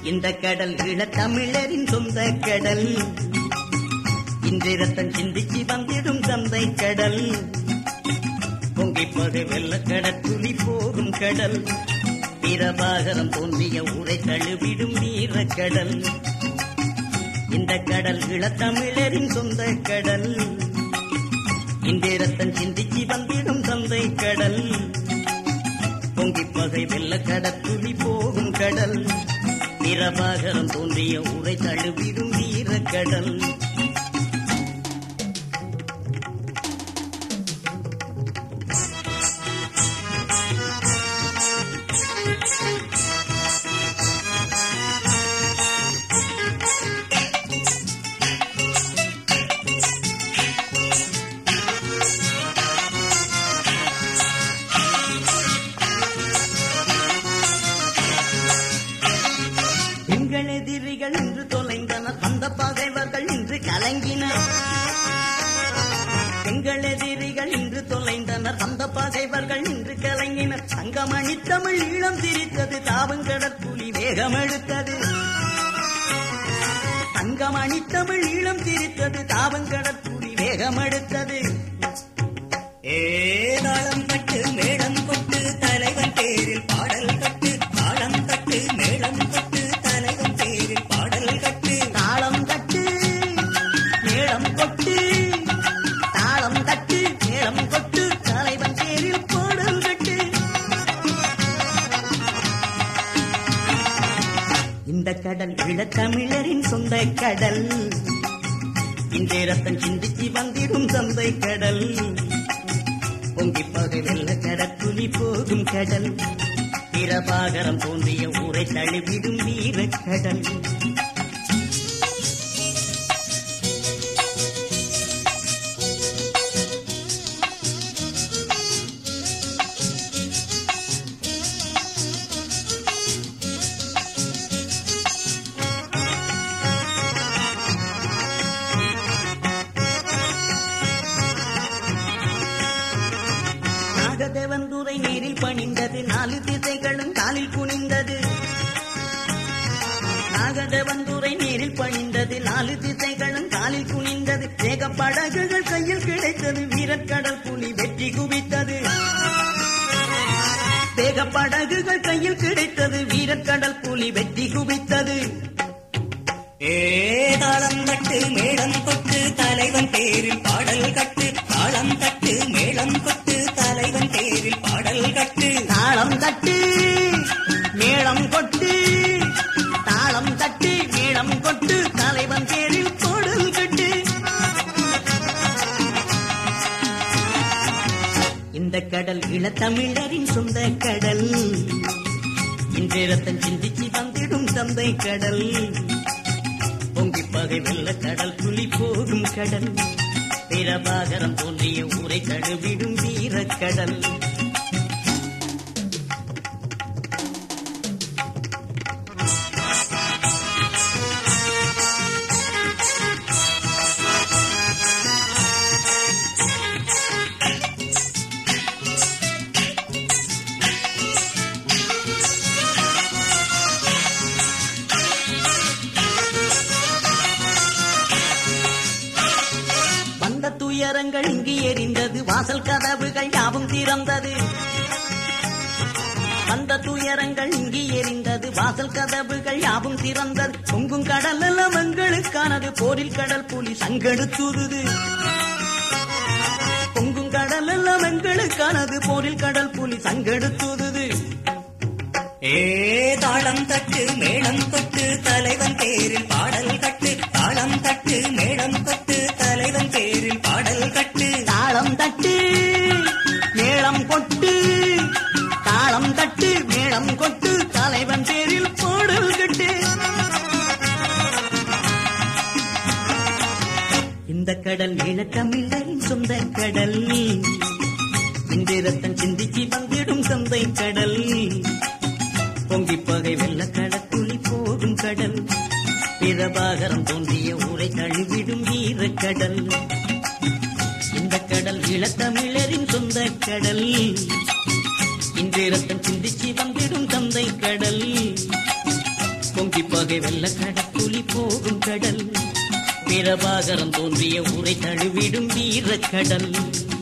இந்த கடல் ஈழத்தமிழரின் சொந்த கடல் இன்று ரத்தம் சிந்திச்சு வந்திடும் தந்தை கடல் பொங்கிப்பது வெள்ளக்கடல் துளி போகும் கடல் வீரபாகரம் தோன்றிய ஊரை தழுவிடும் வீரக்கடல் இந்த கடல் ஈழத்தமிழரின் சொந்த கடல் இன்று ரத்தம் சிந்திச்சு வந்திடும் தந்தை கடல் பொங்கிப்பகை வெள்ளக்கடல் துளி போகும் கடல் வீரபாகரம் தோன்றிய ஊரை தழுவிடும் வீரக்கடல் எங்கள் எதிரிகள் இன்று தொலைந்தனர் அந்த பகைவர்கள் இன்று கலங்கினர் எங்கள் எதிரிகள் இன்று தொலைந்தனர் அந்த பகைவர்கள் இன்று கலங்கினர் சங்கமணி தமிழ் ஈழம் திரித்தது தாவங்கடற் புலி வேகம் எடுத்தது சங்கமணி தமிழ் ஈழம் திரித்தது தாவங்கடற் புலி வேகம் எடுத்தது ஏதாளம் கட்டு மேளம் கொட்டு தலைவன் பேரில் பாடல் கட்டு தாளம் கட்டு மேளம் கொட்டு தலைவன் பேரில் பாடல் கட்டு தாளம் தட்டு மேளம் கொட்டு தாளம் தட்டு மேளம் கொட்டு தலைவன் பேரில் பாடல் கட்டு இந்த கடல் ஈழத்தமிழரின் சொந்த கடல் இந்த ரத்தம் சிந்திச்சு வந்திடும் தந்தை கடல் பொங்கிப்பகை வெள்ள கடற்குலி போகும் கடல் பிரபாகரம் தோன்றிய ஊரை தழுவிடும் வீரக்கடல் நாகதேவந்துரை நீரில் பணிந்தது நாலு திசைகளும் காலில் குனிந்தது நாகதேவந்துரை நீரில் பணிந்தது நாலு திசைகளும் காலில் குனிந்தது வேக படகுகள் கையில் கிடைத்தது வீரக்கடல் புலி வெற்றி குவித்தது வேக படகுகள் கையில் கிடைத்தது வீரக்கடல் புலி வெற்றி குவித்தது ஏதாளம் கட்டு மேளம் கொட்டு தலைவன் பேரில் பாடல் கட்டு தாளம் கட்டு மேளம் கொட்டு தலைவன் பேரில் பாடல் கட்டு தாளம் தட்டு மேளம் கொட்டு தாளம் தட்டு மேளம் கொட்டு தலைவன் பேரில் போடல் கட்டு இந்த கடல் இளத்தமிழரின் சொந்த கடல் இன்று ரத்தம் சிந்திச்சு வந்திடும் தந்தை கடல் பொங்கிப்பகை வெள்ள கடல் புலி போகும் கடல் பிரபாகரம் தோன்றிய ஊரை தழுவிடும் வீரக்கடல் வந்த துயரங்கள் இங்கு எரிந்தது வாசல் கதவுகள் யாவும் திறந்தது வந்த துயரங்கள் இங்கு எரிந்தது வாசல் கதவுகள் யாவும் திறந்தது பொங்கும் கடல் எல்லாம் எங்களுக்கானது போரில் கடல் புலி சங்கெடுத்துது பொங்கும் கடல் எல்லாம் எங்களுக்கானது போரில் கடல் புலி சங்கெடுத்துது ஏதாளம் தட்டு மேளம் கொட்டு தலைவன் பேரில் பாடல் கட்டு தாளம் தட்டு மேளம் கொட்டு தலைவன் பேரில் பாடல் கட்டு தாளம் தட்டு மேளம் கொட்டு தாளம் தட்டு மேளம் கொட்டு தலைவன் பேரில் போடல் கட்டு இந்த கடல் ஈழத்தமிழரின் சொந்த கடல் இந்த ரத்தம் சிந்திச்சு வந்திடும் தந்தை கடல் பொங்கிப்பகை வெள்ள கடற்குழி போகும் கடல் பிரபாகரம் தோன்றிய ஊரை தழுவிடும் வீரக்கடல் இந்த கடல் ஈழத்தமிழரின் சொந்த கடல் இன்று ரத்தம் சிந்திச்சு வந்திடும் தந்தை கடல் பொங்கி பகை வெள்ள கடற்குழி போகும் கடல் பிரபாகரம் தோன்றிய ஊரை தழுவிடும் வீரக்கடல்